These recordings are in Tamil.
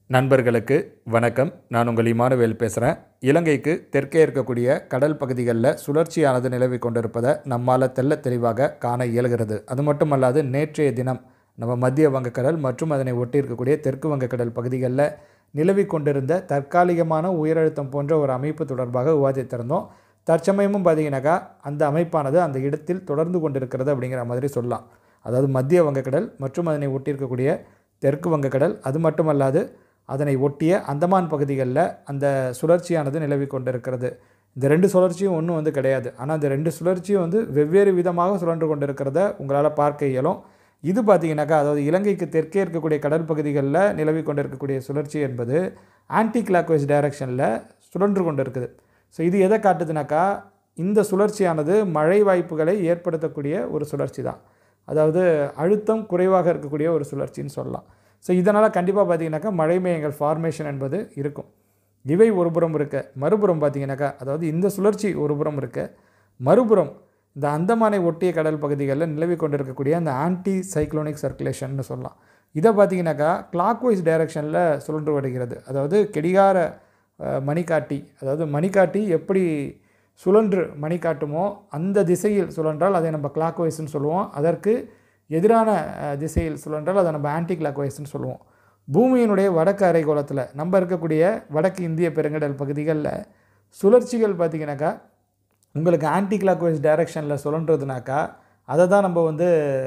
நண்பர்களுக்கு வணக்கம் நான் உங்கள் இமானுவேல் பேசுகிறேன் இலங்கைக்கு தெற்கே இருக்கக்கூடிய கடல் பகுதிகளில் சுழற்சியானது நிலவி கொண்டிருப்பதை நம்மால் தெள்ள தெளிவாக காண இயலுகிறது அது மட்டுமல்லாது நேற்றைய தினம் நம்ம மத்திய வங்கக்கடல் மற்றும் அதனை ஒட்டி இருக்கக்கூடிய தெற்கு வங்கக்கடல் பகுதிகளில் நிலவி கொண்டிருந்த தற்காலிகமான உயரழுத்தம் போன்ற ஒரு அமைப்பு தொடர்பாக விவாதித்திருந்தோம் தற்சமயமும் பார்த்தீங்கன்னாக்கா அந்த அமைப்பானது அந்த இடத்தில் தொடர்ந்து கொண்டிருக்கிறது அப்படிங்கிற மாதிரி சொல்லலாம் அதாவது மத்திய வங்கக்கடல் மற்றும் அதனை ஒட்டி இருக்கக்கூடிய தெற்கு வங்கக்கடல் அது மட்டுமல்லாது அதனை ஒட்டிய அந்தமான் பகுதிகளில் அந்த சுழற்சியானது நிலவி கொண்டிருக்கிறது இந்த ரெண்டு சுழற்சியும் ஒன்றும் வந்து கிடையாது ஆனால் இந்த ரெண்டு சுழற்சியும் வந்து வெவ்வேறு விதமாக சுழன்று கொண்டிருக்கிறத உங்களால் பார்க்க இயலும் இது பார்த்தீங்கன்னாக்கா அதாவது இலங்கைக்கு தெற்கே இருக்கக்கூடிய கடல் பகுதிகளில் நிலவி கொண்டிருக்கக்கூடிய சுழற்சி என்பது ஆன்டி கிளாக்வைஸ் டைரக்ஷனில் சுழன்று கொண்டு இருக்குது ஸோ இது எதை காட்டுதுனாக்கா இந்த சுழற்சியானது மழை வாய்ப்புகளை ஏற்படுத்தக்கூடிய ஒரு சுழற்சி தான் அதாவது அழுத்தம் குறைவாக இருக்கக்கூடிய ஒரு சுழற்சின்னு சொல்லலாம் ஸோ இதனால் கண்டிப்பாக பார்த்தீங்கன்னாக்கா மழை மேகங்கள் ஃபார்மேஷன் என்பது இருக்கும் இவை ஒரு புறம் இருக்க மறுபுறம் பார்த்தீங்கன்னாக்கா அதாவது இந்த சுழற்சி ஒரு புறம் இருக்க மறுபுறம் இந்த அந்தமானை ஒட்டிய கடல் பகுதிகளில் நிலவி கொண்டிருக்கக்கூடிய அந்த ஆன்டி சைக்ளோனிக் சர்க்குலேஷன்னு சொல்லலாம் இதை பார்த்தீங்கன்னாக்கா கிளாக்வைஸ் டைரக்ஷனில் சுழன்று வருகிறது அதாவது கெடிகார அஹ், மணிக்காட்டி அதாவது மணிக்காட்டி எப்படி சுழன்று மணி காட்டுமோ அந்த திசையில் சுழன்றால் அதை நம்ம கிளாக் வைஸ்ன்னு சொல்லுவோம் அதற்கு எதிரான அஹ், திசையில் சுழன்றால் அதை நம்ம ஆன்டி கிளாக் வைஸ்ன்னு சொல்லுவோம் பூமியினுடைய வடக்கு அரைக்கோளத்தில் நம்ம இருக்கக்கூடிய வடக்கு இந்திய பெருங்கடல் பகுதிகளில் சுழற்சிகள் பார்த்திங்கனாக்கா உங்களுக்கு ஆன்டி கிளாக் வைஸ் டைரக்ஷனில் சுழன்றதுனாக்கா அதை தான் நம்ம வந்து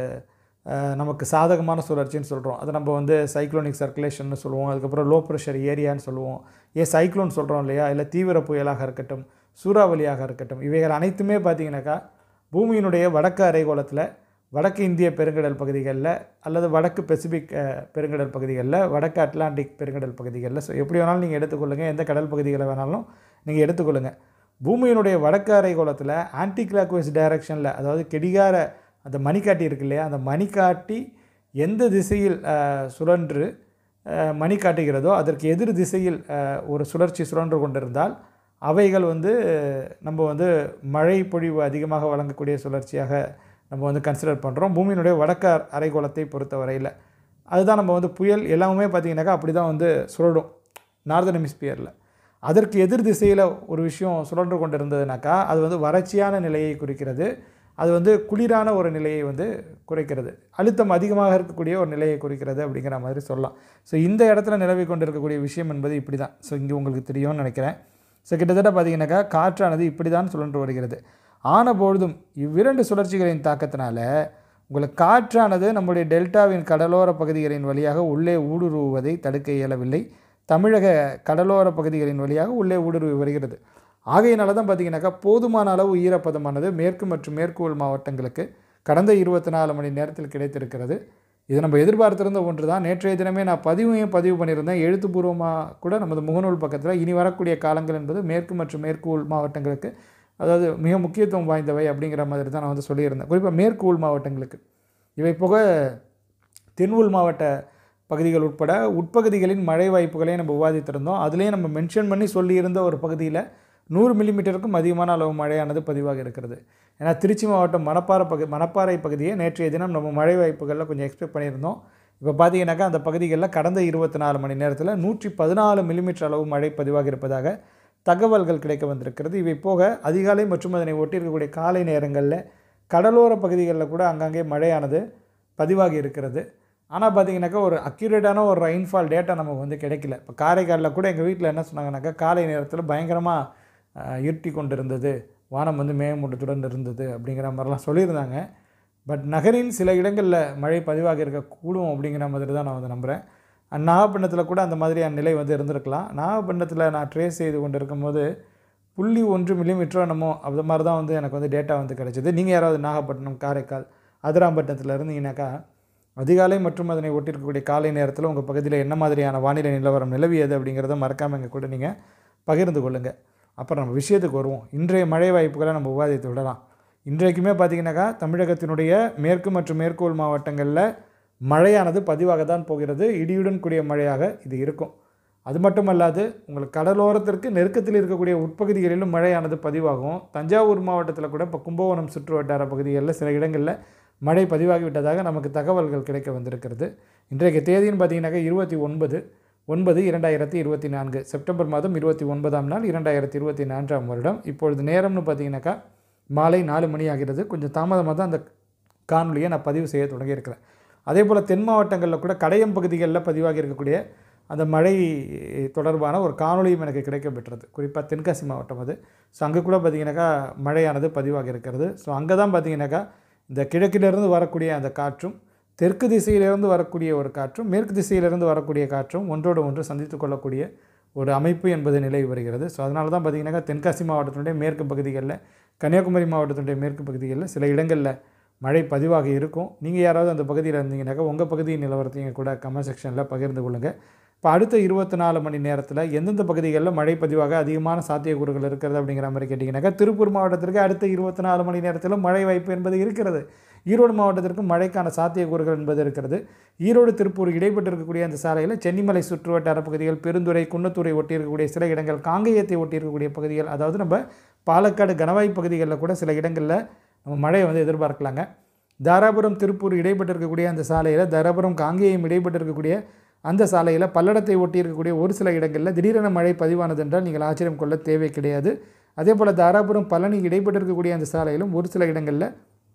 அஹ், நமக்கு சாதகமான சுழற்சின்னு சொல்கிறோம் அதை நம்ம வந்து சைக்ளோனிக் சர்க்குலேஷன் சொல்லுவோம் அதுக்கப்புறம் லோ ப்ரெஷர் ஏரியான்னு சொல்லுவோம் ஏன் சைக்ளோன் சொல்கிறோம் இல்லையா இல்லை தீவிர புயலாக இருக்கட்டும் சூறாவளியாக இருக்கட்டும் இவைகள் அனைத்துமே பார்த்தீங்கன்னாக்கா பூமியினுடைய வடக்கு அரைக்கோளத்தில் வடக்கு இந்திய பெருங்கடல் பகுதிகளில் அல்லது வடக்கு பெசிபிக் அஹ், பெருங்கடல் பகுதிகளில் வடக்கு அட்லாண்டிக் பெருங்கடல் பகுதிகளில் ஸோ எப்படி வேணாலும் நீங்கள் எடுத்துக்கொள்ளுங்கள் எந்த கடல் பகுதிகளை வேணாலும் நீங்கள் எடுத்துக்கொள்ளுங்கள் பூமியினுடைய வடக்கு அரைக்கோளத்தில் ஆன்டி கிளாக்வைஸ் டைரக்ஷனில் அதாவது கெடிகார அந்த மணிக்காட்டி இருக்கு இல்லையா அந்த மணிக்காட்டி எந்த திசையில் அஹ், சுழன்று அஹ், மணி காட்டுகிறதோ அதற்கு எதிர் திசையில் அஹ், ஒரு சுழற்சி சுழன்று கொண்டிருந்தால் அவைகள் வந்து நம்ம வந்து மழை பொழிவு அதிகமாக வழங்கக்கூடிய சுழற்சியாக நம்ம வந்து கன்சிடர் பண்ணுறோம் பூமியினுடைய வடக்கு அர- அரைக்கோளத்தை பொறுத்த வரையில் அதுதான் நம்ம வந்து புயல் எல்லாமே பார்த்திங்கனாக்கா அப்படி தான் வந்து சுழலும் நார்தன் ஹெமிஸ்பியரில் அதற்கு எதிர் திசையில் ஒரு விஷயம் சுழன்று கொண்டு இருந்ததுனாக்கா அது வந்து வறட்சியான நிலையை குறிக்கிறது அது வந்து குளிரான ஒரு நிலையை வந்து குறைக்கிறது அழுத்தம் அதிகமாக இருக்கக்கூடிய ஒரு நிலையை குறிக்கிறது அப்படிங்கிற மாதிரி சொல்லலாம் ஸோ இந்த இடத்துல நிலவி கொண்டு இருக்கக்கூடிய விஷயம் என்பது இப்படி தான் ஸோ இங்கே உங்களுக்கு தெரியும்னு நினைக்கிறேன் ஸோ கிட்டத்தட்ட பார்த்தீங்கன்னாக்கா காற்றானது இப்படி தான் சுழன்று வருகிறது ஆன பொழுதும் இவ்விரண்டு சுழற்சிகளின் தாக்கத்தினால உங்களுக்கு காற்றானது நம்முடைய டெல்டாவின் கடலோர பகுதிகளின் வழியாக உள்ளே ஊடுருவுவதை தடுக்க இயலவில்லை தமிழக கடலோர பகுதிகளின் வழியாக உள்ளே ஊடுருவி வருகிறது ஆகையினால தான் பார்த்தீங்கன்னாக்கா போதுமான அளவு ஈரப்பதமானது மேற்கு மற்றும் மேற்கு உள் மாவட்டங்களுக்கு கடந்த இருபத்தி நாலு மணி நேரத்தில் கிடைத்திருக்கிறது இது நம்ம எதிர்பார்த்திருந்த ஒன்று தான் நேற்றைய தினமே நான் பதிவையும் பதிவு பண்ணியிருந்தேன் எழுத்துப்பூர்வமாக கூட நமது முகநூல் பக்கத்தில் இனி வரக்கூடிய காலங்கள் என்பது மேற்கு மற்றும் மேற்கு உள் மாவட்டங்களுக்கு அதாவது மிக முக்கியத்துவம் வாய்ந்தவை அப்படிங்கிற மாதிரி தான் நான் வந்து சொல்லியிருந்தேன் குறிப்பாக மேற்கு உள் மாவட்டங்களுக்கு இவை போக தென் உள் மாவட்ட பகுதிகள் உட்பட உட்பகுதிகளின் மழை வாய்ப்புகளை நம்ம விவாதித்திருந்தோம் அதுலேயும் நம்ம மென்ஷன் பண்ணி சொல்லியிருந்த ஒரு பகுதியில் நூறு மில்லிமீட்டருக்கும் அதிகமான அளவு மழையானது பதிவாக இருக்கிறது ஏன்னா திருச்சி மாவட்டம் மணப்பாறை பகு மணப்பாறை பகுதியை நேற்றைய தினம் நம்ம மழை வாய்ப்புகளில் கொஞ்சம் எக்ஸ்பெக்ட் பண்ணியிருந்தோம் இப்போ பார்த்தீங்கன்னாக்கா அந்த பகுதிகளில் கடந்த இருபத்தி நாலு மணி நேரத்தில் நூற்றி பதினாலு மில்லிமீட்டர் அளவு மழை பதிவாக இருப்பதாக தகவல்கள் கிடைக்க வந்திருக்கிறது இவை போக அதிகாலை மற்றும் அதனை ஒட்டி இருக்கக்கூடிய காலை நேரங்களில் கடலோர பகுதிகளில் கூட அங்கங்கே மழையானது பதிவாகி இருக்கிறது ஆனால் பார்த்தீங்கன்னாக்கா ஒரு அக்யூரேட்டான ஒரு ரெயின்ஃபால் டேட்டா நமக்கு வந்து கிடைக்கல இப்போ காரைக்காலில் கூட எங்கள் வீட்டில் என்ன சொன்னாங்கன்னாக்கா காலை நேரத்தில் பயங்கரமாக இருட்டி கொண்டு இருந்தது வானம் வந்து மேகமூட்டத்துடன் இருந்தது அப்படிங்கிற மாதிரிலாம் சொல்லியிருந்தாங்க பட் நகரின் சில இடங்களில் மழை பதிவாக இருக்கக்கூடும் அப்படிங்கிற மாதிரி தான் நான் வந்து நம்புகிறேன் அண்ட் நாகப்பட்டினத்தில் கூட அந்த மாதிரியான நிலை வந்து இருந்திருக்கலாம் நாகப்பட்டினத்தில் நான் ட்ரேஸ் செய்து கொண்டு இருக்கும்போது புள்ளி ஒன்று மில்லிமீட்டரோ என்னமோ அந்த மாதிரி தான் வந்து எனக்கு வந்து டேட்டா வந்து கிடைச்சிது நீங்கள் யாராவது நாகப்பட்டினம் காரைக்கால் அதிராம்பட்டினத்தில் இருந்தீங்கன்னாக்கா அதிகாலை மற்றும் அதனை ஒட்டியிருக்கக்கூடிய காலை நேரத்தில் உங்கள் பகுதியில் என்ன மாதிரியான வானிலை நிலவரம் நிலவியது அப்படிங்கிறத மறக்காமல் எங்கள் கூட நீங்கள் பகிர்ந்து கொள்ளுங்கள் அப்புறம் நம்ம விஷயத்துக்கு வருவோம் இன்றைய மழை வாய்ப்புகளை நம்ம விவாதித்து விடலாம் இன்றைக்குமே பார்த்திங்கனாக்கா தமிழகத்தினுடைய மேற்கு மற்றும் மேற்கு உள் மாவட்டங்களில் மழையானது பதிவாக தான் போகிறது இடியுடன் கூடிய மழையாக இது இருக்கும் அது மட்டுமல்லாது உங்களுக்கு கடலோரத்திற்கு நெருக்கத்தில் இருக்கக்கூடிய உட்பகுதிகளிலும் மழையானது பதிவாகும் தஞ்சாவூர் மாவட்டத்தில் கூட இப்போ கும்பகோணம் சுற்று வட்டார பகுதிகளில் சில இடங்களில் மழை பதிவாகிவிட்டதாக நமக்கு தகவல்கள் கிடைக்க வந்திருக்கிறது இன்றைக்கு தேதின்னு பார்த்தீங்கன்னாக்கா இருபத்தி ஒன்பது ஒன்பது இரண்டாயிரத்தி இருபத்தி நான்கு செப்டம்பர் மாதம் இருபத்தி ஒன்பதாம் நாள் இரண்டாயிரத்தி இருபத்தி நான்காம் வருடம் இப்பொழுது நேரம்னு பார்த்தீங்கன்னாக்கா மாலை நாலு மணி ஆகிறது கொஞ்சம் தாமதமாக தான் அந்த காணொலியை நான் பதிவு செய்ய தொடங்கியிருக்கிறேன் அதே போல் தென் மாவட்டங்களில் கூட கடையம் பகுதிகளில் பதிவாகி இருக்கக்கூடிய அந்த மழை தொடர்பான ஒரு காணொலியும் எனக்கு கிடைக்கப்பெற்றது குறிப்பாக தென்காசி மாவட்டம் அது ஸோ அங்கே கூட பார்த்திங்கனாக்கா மழையானது பதிவாகி இருக்கிறது ஸோ அங்கே தான் பார்த்திங்கனாக்கா இந்த கிழக்கிலிருந்து வரக்கூடிய அந்த காற்றும் தெற்கு திசையிலிருந்து வரக்கூடிய ஒரு காற்றும் மேற்கு திசையிலிருந்து வரக்கூடிய காற்றும் ஒன்றோடு ஒன்று சந்தித்து கொள்ளக்கூடிய ஒரு அமைப்பு என்பது நிலவி வருகிறது ஸோ அதனால தான் பார்த்திங்கனாக்கா தென்காசி மாவட்டத்தினுடைய மேற்கு பகுதிகளில் கன்னியாகுமரி மாவட்டத்தினுடைய மேற்கு பகுதிகளில் சில இடங்களில் மழை பதிவாக இருக்கும் நீங்கள் யாராவது அந்த பகுதியில் இருந்தீங்கன்னாக்கா உங்கள் பகுதியின் நிலவரத்தையும் கூட கமெண்ட் செக்ஷனில் பகிர்ந்து கொள்ளுங்கள் இப்போ அடுத்த இருபத்தி நாலு மணி நேரத்தில் எந்தெந்த பகுதிகளில் மழை பதிவாக அதிகமான சாத்தியக்கூறுகள் இருக்கிறது அப்படிங்கிற மாதிரி கேட்டிங்கனாக்கா திருப்பூர் மாவட்டத்திற்கு அடுத்த இருபத்தி நாலு மணி நேரத்திலும் மழை வாய்ப்பு என்பது இருக்கிறது ஈரோடு மாவட்டத்திற்கு மழைக்கான சாத்தியக்கூறுகள் என்பது இருக்கிறது ஈரோடு திருப்பூர் இடைப்பட்டு இருக்கக்கூடிய அந்த சாலையில் சென்னிமலை சுற்றுவட்டார பகுதிகள் பெருந்துறை குன்னத்தூரை ஒட்டி இருக்கக்கூடிய சில இடங்கள் காங்கேயத்தை ஒட்டி இருக்கக்கூடிய பகுதிகள் அதாவது நம்ம பாலக்காடு கணவாய் பகுதிகளில் கூட சில இடங்களில் நம்ம மழையை வந்து எதிர்பார்க்கலாங்க தாராபுரம் திருப்பூர் இடைப்பட்டு இருக்கக்கூடிய அந்த சாலையில் தாராபுரம் காங்கேயம் இடைப்பட்டு இருக்கக்கூடிய அந்த சாலையில் பல்லடத்தை ஒட்டி இருக்கக்கூடிய ஒரு சில இடங்களில் திடீரென மழை பதிவானது என்றால் நீங்கள் ஆச்சரியம் கொள்ள தேவை கிடையாது அதே போல் தாராபுரம் பழனி இடைப்பட்டு இருக்கக்கூடிய அந்த சாலையிலும் ஒரு சில இடங்களில்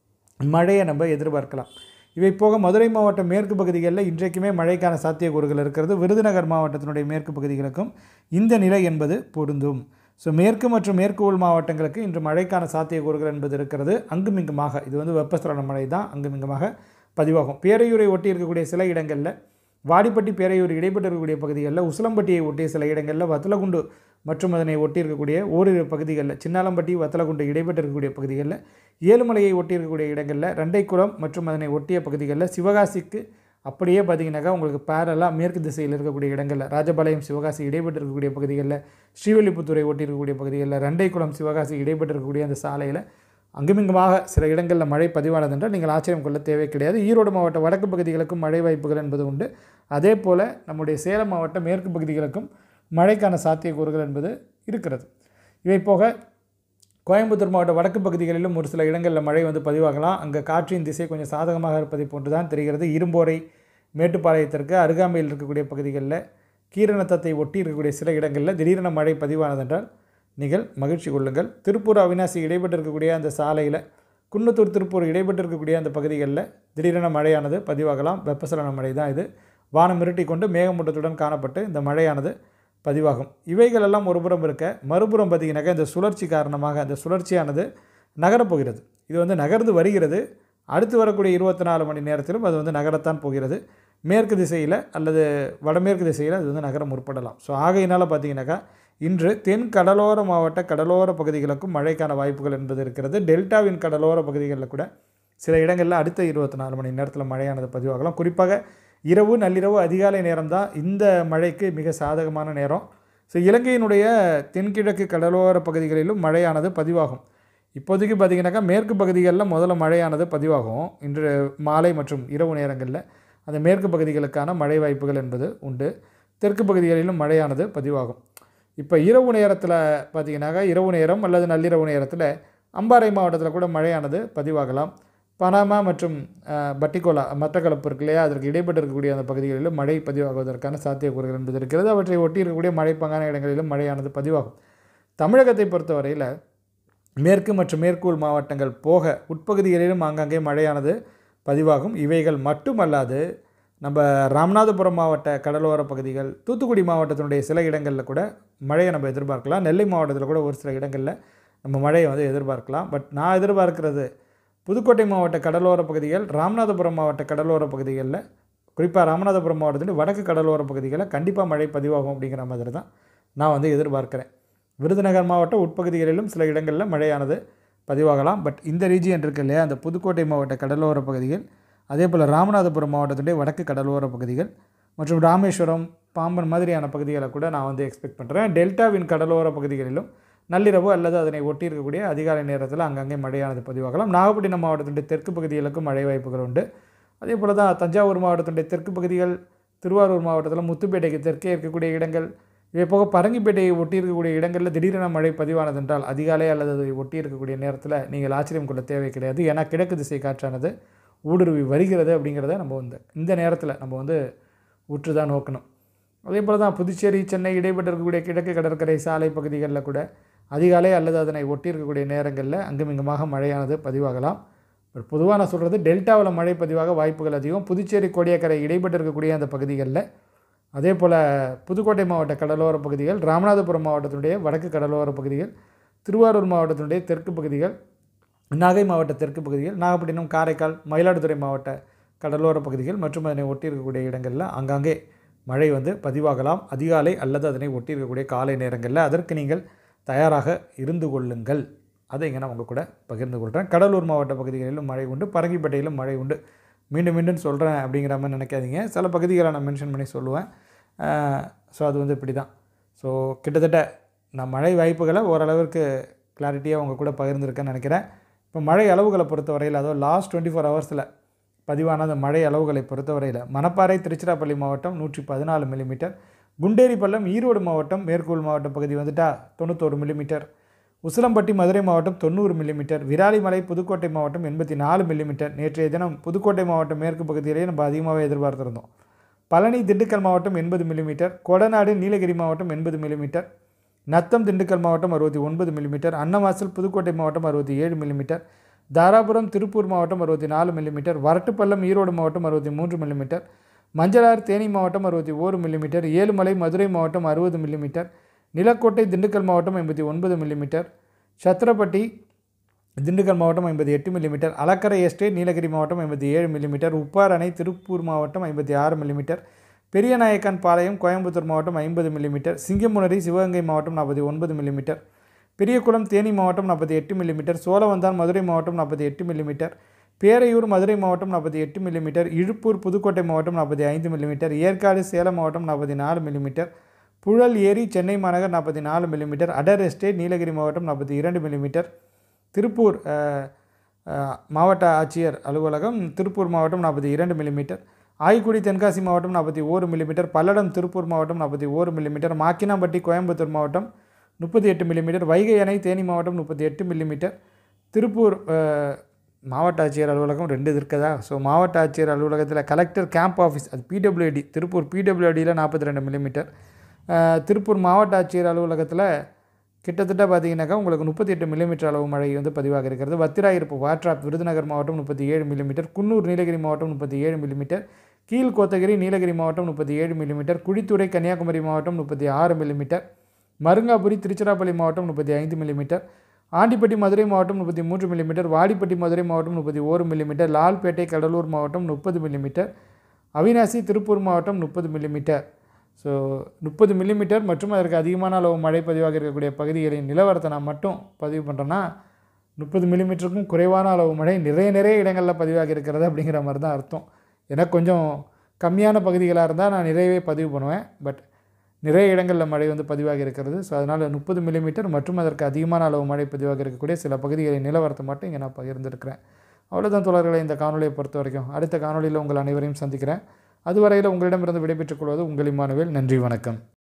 மழையை நம்ம எதிர்பார்க்கலாம் இவை போக மதுரை மாவட்டம் மேற்கு பகுதிகளில் இன்றைக்குமே மழைக்கான சாத்தியக்கூறுகள் இருக்கிறது விருதுநகர் மாவட்டத்தினுடைய மேற்கு பகுதிகளுக்கும் இந்த நிலை என்பது பொருந்தும் ஸோ மேற்கு மற்றும் மேற்கு உள் மாவட்டங்களுக்கு இன்று மழைக்கான சாத்தியக்கூறுகள் என்பது இருக்கிறது அங்குமிங்குமாக இது வந்து வெப்பஸ்தலன மழை தான் அங்குமிங்குமாக பதிவாகும் பேரையூரை ஒட்டி இருக்கக்கூடிய சில இடங்களில் வாடிப்பட்டி பேரையூர் இடைப்பட்டு இருக்கக்கூடிய பகுதிகளில் உசிலம்பட்டியை ஒட்டிய சில இடங்களில் வத்தலகுண்டு மற்றும் அதனை ஒட்டி இருக்கக்கூடிய ஓரிரு பகுதிகளில் சின்னாலம்பட்டி வத்தலகுண்டு இடைப்பட்டு இருக்கக்கூடிய பகுதிகளில் ஏழுமலையை ஒட்டி இருக்கக்கூடிய இடங்களில் ரெண்டைக்குளம் மற்றும் அதனை ஒட்டிய பகுதிகளில் சிவகாசிக்கு அப்படியே பார்த்தீங்கன்னாக்கா உங்களுக்கு பேரலாக மேற்கு திசையில் இருக்கக்கூடிய இடங்களில் ராஜபாளையம் சிவகாசி இடைப்பட்டு இருக்கக்கூடிய பகுதிகளில் ஸ்ரீவில்லிபுத்தூரை ஒட்டி இருக்கக்கூடிய பகுதிகளில் ரெண்டைக்குளம் சிவகாசி இடைப்பட்டு இருக்கக்கூடிய அந்த சாலையில் அங்குமிங்குமாக சில இடங்களில் மழை பதிவானது என்றால் நீங்கள் ஆச்சரியம் கொள்ள தேவை கிடையாது ஈரோடு மாவட்ட வடக்கு பகுதிகளுக்கும் மழை வாய்ப்புகள் என்பது உண்டு அதே போல் நம்முடைய சேலம் மாவட்ட மேற்கு பகுதிகளுக்கும் மழைக்கான சாத்தியக்கூறுகள் என்பது இருக்கிறது இவை போக கோயம்புத்தூர் மாவட்ட வடக்கு பகுதிகளிலும் ஒரு சில இடங்களில் மழை வந்து பதிவாகலாம் அங்கே காற்றின் திசை கொஞ்சம் சாதகமாக இருப்பதை போன்று தான் தெரிகிறது இரும்போரை மேட்டுப்பாளையத்திற்கு அருகாமையில் இருக்கக்கூடிய பகுதிகளில் கீரணத்தத்தை ஒட்டி இருக்கக்கூடிய சில இடங்களில் திடீரென மழை பதிவானதென்றால் நீங்கள் மகிழ்ச்சி கொள்ளுங்கள் திருப்பூர் அவினாசி இடைப்பட்டு இருக்கக்கூடிய அந்த சாலையில் குன்னத்தூர் திருப்பூர் இடைப்பட்டு இருக்கக்கூடிய அந்த பகுதிகளில் திடீரென மழையானது பதிவாகலாம் வெப்பசலன மழை தான் இது வானம் மிரட்டி கொண்டு மேகமூட்டத்துடன் காணப்பட்டு இந்த மழையானது பதிவாகும் இவைகளெல்லாம் ஒருபுறம் இருக்க மறுபுறம் பார்த்தீங்கன்னாக்கா இந்த சுழற்சி காரணமாக அந்த சுழற்சியானது நகரப்போகிறது இது வந்து நகர்ந்து வருகிறது அடுத்து வரக்கூடிய இருபத்தி நாலு மணி நேரத்திலும் அது வந்து நகரத்தான் போகிறது மேற்கு திசையில் அல்லது வடமேற்கு திசையில் அது வந்து நகரம் முற்படலாம் ஸோ ஆகையினால் பார்த்தீங்கன்னாக்கா இன்று தென் கடலோர மாவட்ட கடலோர பகுதிகளுக்கும் மழைக்கான வாய்ப்புகள் என்பது இருக்கிறது டெல்டாவின் கடலோர பகுதிகளில் கூட சில இடங்களில் அடுத்த இருபத்தி நாலு மணி நேரத்தில் மழையானது பதிவாகலாம் குறிப்பாக இரவு நள்ளிரவு அதிகாலை நேரம் தான் இந்த மழைக்கு மிக சாதகமான நேரம் ஸோ இலங்கையினுடைய தென்கிழக்கு கடலோர பகுதிகளிலும் மழையானது பதிவாகும் இப்போதைக்கு பார்த்திங்கனாக்கா மேற்கு பகுதிகளில் முதல்ல மழையானது பதிவாகும் இன்று மாலை மற்றும் இரவு நேரங்களில் அந்த மேற்கு பகுதிகளுக்கான மழை வாய்ப்புகள் என்பது உண்டு தெற்கு பகுதிகளிலும் மழையானது பதிவாகும் இப்போ இரவு நேரத்தில் பார்த்திங்கனாக்கா இரவு நேரம் அல்லது நள்ளிரவு நேரத்தில் அம்பாறை மாவட்டத்தில் கூட மழையானது பதிவாகலாம் பனாமா மற்றும் அஹ், பட்டிக்கோலா மட்டக்களப்பு இருக்கு இல்லையா அதற்கு இடைப்பட்டு இருக்கக்கூடிய அந்த பகுதிகளிலும் மழை பதிவாகுவதற்கான சாத்தியக்கூறுகள் என்பது இருக்கிறது அவற்றை ஒட்டி இருக்கக்கூடிய மழைப்பங்கான இடங்களிலும் மழையானது பதிவாகும் தமிழகத்தை பொறுத்தவரையில் மேற்கு மற்றும் மேற்கூல் மாவட்டங்கள் போக உட்பகுதிகளிலும் ஆங்காங்கே மழையானது பதிவாகும் இவைகள் மட்டுமல்லாது நம்ம ராமநாதபுரம் மாவட்ட கடலோர பகுதிகள் தூத்துக்குடி மாவட்டத்தினுடைய சில இடங்களில் கூட மழையை நம்ம எதிர்பார்க்கலாம் நெல்லை மாவட்டத்தில் கூட ஒரு சில இடங்களில் நம்ம மழையை வந்து எதிர்பார்க்கலாம் பட் நான் எதிர்பார்க்கிறது புதுக்கோட்டை மாவட்ட கடலோர பகுதிகள் ராமநாதபுரம் மாவட்ட கடலோர பகுதிகளில் குறிப்பாக ராமநாதபுரம் மாவட்டத்தின் வடக்கு கடலோர பகுதிகளில் கண்டிப்பாக மழை பதிவாகும் அப்படிங்கிற மாதிரி தான் நான் வந்து எதிர்பார்க்கிறேன் விருதுநகர் மாவட்ட உட்பகுதிகளிலும் சில இடங்களில் மழையானது பதிவாகலாம் பட் இந்த ரீஜியன் இருக்கு இல்லையா அந்த புதுக்கோட்டை மாவட்ட கடலோர பகுதிகள் அதே போல் ராமநாதபுரம் மாவட்டத்துடைய வடக்கு கடலோர பகுதிகள் மற்றும் ராமேஸ்வரம் பாம்பன் மாதிரியான பகுதிகளை கூட நான் வந்து எக்ஸ்பெக்ட் பண்ணுறேன் டெல்டாவின் கடலோர பகுதிகளிலும் நள்ளிரவு அல்லது அதனை ஒட்டி இருக்கக்கூடிய அதிகாலை நேரத்தில் அங்கங்கே மழையானது பதிவாகலாம் நாகப்பட்டினம் மாவட்டத்தினுடைய தெற்கு பகுதிகளுக்கும் மழை வாய்ப்புகள் உண்டு அதே போல் தான் தஞ்சாவூர் மாவட்டத்தினுடைய தெற்கு பகுதிகள் திருவாரூர் மாவட்டத்தில் முத்துப்பேட்டைக்கு தெற்கே இருக்கக்கூடிய இடங்கள் இவை போக பரங்கிப்பேட்டையை ஒட்டி இருக்கக்கூடிய இடங்களில் திடீரென மழை பதிவானது என்றால் அதிகாலை அல்லது அதை ஒட்டி இருக்கக்கூடிய நேரத்தில் நீங்கள் ஆச்சரியம் கொள்ள தேவை கிடையாது ஏன்னா கிழக்கு திசை காற்றானது ஊடுருவி வருகிறது அப்படிங்கிறத நம்ம வந்து இந்த நேரத்தில் நம்ம வந்து உற்று தான் நோக்கணும் அதே போல் தான் புதுச்சேரி சென்னை இடைப்பட்டு இருக்கக்கூடிய கிழக்கு கடற்கரை சாலை பகுதிகளில் கூட அதிகாலை அல்லது அதனை ஒட்டி இருக்கக்கூடிய நேரங்களில் அங்குமிங்குமாக மழையானது பதிவாகலாம் பட் பொதுவாக நான் சொல்கிறது டெல்டாவில் மழை பதிவாக வாய்ப்புகள் அதிகம் புதுச்சேரி கோடியக்கரை இடைப்பட்டு இருக்கக்கூடிய அந்த பகுதிகளில் அதே போல் புதுக்கோட்டை மாவட்ட கடலோர பகுதிகள் ராமநாதபுரம் மாவட்டத்தினுடைய வடக்கு கடலோர பகுதிகள் திருவாரூர் மாவட்டத்தினுடைய தெற்கு பகுதிகள் நாகை மாவட்ட தெற்கு பகுதிகள் நாகப்பட்டினம் காரைக்கால் மயிலாடுதுறை மாவட்ட கடலோர பகுதிகள் மற்றும் அதனை ஒட்டி இருக்கக்கூடிய இடங்களில் ஆங்காங்கே மழை வந்து பதிவாகலாம் அதிகாலை அல்லது அதனை ஒட்டி இருக்கக்கூடிய காலை நேரங்களில் அதற்கு நீங்கள் தயாராக இருந்து கொள்ளுங்கள் அதை இங்கே நான் உங்கள் கூட பகிர்ந்து கொள்கிறேன் கடலூர் மாவட்ட பகுதிகளிலும் மழை உண்டு பரங்கிப்பேட்டையிலும் மழை உண்டு மீண்டும் மீண்டும் சொல்கிறேன் அப்படிங்கிற மாதிரி நினைக்காதீங்க சில பகுதிகளை நான் மென்ஷன் பண்ணி சொல்லுவேன் ஸோ அது வந்து இப்படி தான் ஸோ கிட்டத்தட்ட நான் மழை வாய்ப்புகளை ஓரளவிற்கு கிளாரிட்டியாக உங்கள் கூட பகிர்ந்துருக்கேன்னு நினைக்கிறேன் இப்போ மழை அளவுகளை பொறுத்தவரையில் அதோ லாஸ்ட் டுவெண்ட்டி ஃபோர் ஹவர்ஸில் பதிவான அந்த மழை அளவுகளை பொறுத்தவரையில் மணப்பாறை திருச்சிராப்பள்ளி மாவட்டம் நூற்றி பதினாலு மில்லிமீட்டர் குண்டேரிப்பள்ளம் ஈரோடு மாவட்டம் மேற்கூல் மாவட்டம் பகுதி வந்துட்டா தொண்ணூத்தோரு மில்லிமீட்டர் உசிலம்பட்டி மதுரை மாவட்டம் தொண்ணூறு மில்லிமீட்டர் விராலிமலை புதுக்கோட்டை மாவட்டம் எண்பத்தி நாலு மில்லிமீட்டர் நேற்றைய தினம் புதுக்கோட்டை மாவட்டம் மேற்கு பகுதியிலேயே நம்ம அதிகமாகவே எதிர்பார்த்திருந்தோம் பழனி திண்டுக்கல் மாவட்டம் எண்பது மில்லிமீட்டர் கொடநாடு நீலகிரி மாவட்டம் எண்பது மில்லிமீட்டர் நத்தம் திண்டுக்கல் மாவட்டம் அறுபத்தி ஒன்பது மில்லிமீட்டர் அன்னவாசல் புதுக்கோட்டை மாவட்டம் அறுபத்தி ஏழு மில்லிமீட்டர் தாராபுரம் திருப்பூர் மாவட்டம் அறுபத்தி நாலு மில்லிமீட்டர் வரட்டுப்பள்ளம் ஈரோடு மாவட்டம் அறுபத்தி மூன்று மில்லிமீட்டர் மஞ்சளார் தேனி மாவட்டம் அறுபத்தி ஓரு மில்லிமீட்டர் ஏழுமலை மதுரை மாவட்டம் அறுபது மில்லிமீட்டர் நிலக்கோட்டை திண்டுக்கல் மாவட்டம் ஐம்பத்தி ஒன்பது மில்லிமீட்டர் சத்திரப்பட்டி திண்டுக்கல் மாவட்டம் ஐம்பத்தி எட்டு மில்லிமீட்டர் அலக்கரை எஸ்டேட் நீலகிரி மாவட்டம் ஐம்பத்தி ஏழு மில்லிமீட்டர் உப்பார் அணை திருப்பூர் மாவட்டம் ஐம்பத்தி ஆறு மில்லிமீட்டர் பெரியநாயக்கன் பாளையம் கோயம்புத்தூர் மாவட்டம் ஐம்பது மில்லிமீட்டர் சிங்கமுனரி சிவகங்கை மாவட்டம் நாற்பத்தி ஒன்பது மில்லிமீட்டர் பெரியகுளம் தேனி மாவட்டம் நாற்பத்தி எட்டு மில்லிமீட்டர் சோழவந்தான் மதுரை மாவட்டம் நாற்பத்தி எட்டு மில்லிமீட்டர் பேரையூர் மதுரை மாவட்டம் நாற்பத்தி எட்டு மில்லிமீட்டர் இழுப்பூர் புதுக்கோட்டை மாவட்டம் நாற்பத்தி ஐந்து மில்லிமீட்டர் ஏற்காடு சேலம் மாவட்டம் நாற்பத்தி நாலு மில்லிமீட்டர் புழல் ஏரி சென்னை மாநகர் நாற்பத்தி நாலு மில்லிமீட்டர் அடர் எஸ்டேட் நீலகிரி மாவட்டம் நாற்பத்தி இரண்டு மில்லிமீட்டர் திருப்பூர் அஹ், அஹ், மாவட்ட ஆட்சியர் அலுவலகம் திருப்பூர் மாவட்டம் நாற்பத்தி இரண்டு மில்லிமீட்டர் ஆய்க்குடி தென்காசி மாவட்டம் நாற்பத்தி ஓரு மில்லிமீட்டர் பல்லடம் திருப்பூர் மாவட்டம் நாற்பத்தி ஓரு மில்லிமீட்டர் மாக்கினாம்பட்டி கோயம்புத்தூர் மாவட்டம் முப்பத்தி எட்டு மில்லிமீட்டர் வைகை அணை தேனி மாவட்டம் முப்பத்தி எட்டு மில்லிமீட்டர் திருப்பூர் அஹ், மாவட்ட ஆட்சியர் அலுவலகம் ரெண்டு இது இருக்குதா ஸோ மாவட்ட ஆட்சியர் அலுவலகத்தில் கலெக்டர் கேம்ப் ஆஃபீஸ் அது பிடபிள்யூடி திருப்பூர் பிடபிள்யூடியில் நாற்பத்தி ரெண்டு மில்லிமீட்டர் திருப்பூர் மாவட்ட ஆட்சியர் அலுவலகத்தில் கிட்டத்தட்ட பார்த்தீங்கன்னாக்கா உங்களுக்கு முப்பத்தி எட்டு மில்லிமீட்டர் அளவு மழை வந்து பதிவாக இருக்கிறது வத்திராயிருப்பு வாட்ராப் விருதுநகர் மாவட்டம் முப்பத்தி ஏழு மில்லிமீட்டர் குன்னூர் நீலகிரி மாவட்டம் முப்பத்தி ஏழு மில்லிமீட்டர் கீழ் கோத்தகிரி நீலகிரி மாவட்டம் முப்பத்தி ஏழு மில்லிமீட்டர் குழித்துறை கன்னியாகுமரி மாவட்டம் முப்பத்தி ஆறு மில்லிமீட்டர் மருங்காபுரி திருச்சிராப்பள்ளி மாவட்டம் முப்பத்தி ஐந்து மில்லிமீட்டர் ஆண்டிப்பட்டி மதுரை மாவட்டம் முப்பத்தி மூன்று மில்லிமீட்டர் வாடிப்பட்டி மதுரை மாவட்டம் முப்பத்தி ஓரு மில்லிமீட்டர் லால்பேட்டை கடலூர் மாவட்டம் முப்பது மில்லிமீட்டர் அவினாசி திருப்பூர் மாவட்டம் முப்பது மில்லிமீட்டர் ஸோ முப்பது மில்லிமீட்டர் மற்றும் அதற்கு அதிகமான அளவு மழை பதிவாக இருக்கக்கூடிய பகுதிகளின் நிலவரத்தை நான் மட்டும் பதிவு பண்ணுறேன்னா முப்பது மில்லிமீட்டருக்கும் குறைவான அளவு மழை நிறைய நிறைய இடங்களில் பதிவாகி இருக்கிறது அப்படிங்கிற மாதிரி தான் அர்த்தம் ஏன்னா கொஞ்சம் கம்மியான பகுதிகளாக இருந்தால் நான் நிறையவே பதிவு பண்ணுவேன் பட் நிறைய இடங்களில் மழை வந்து பதிவாகி இருக்கிறது ஸோ அதனால் முப்பது மில்லிமீட்டர் மற்றும் அதற்கு அதிகமான அளவு மழை பதிவாக இருக்கக்கூடிய சில பகுதிகளின் நிலவரத்தை மட்டும் இங்கே நான் பகிர்ந்திருக்கிறேன் அவ்வளோதான் தோழர்களை இந்த காணொலியை பொறுத்த வரைக்கும் அடுத்த காணொலியில் உங்கள் அனைவரையும் சந்திக்கிறேன் அதுவரையில் உங்களிடமிருந்து விடைபெற்றுக் கொள்வது உங்கள் இமானுவேல் நன்றி வணக்கம்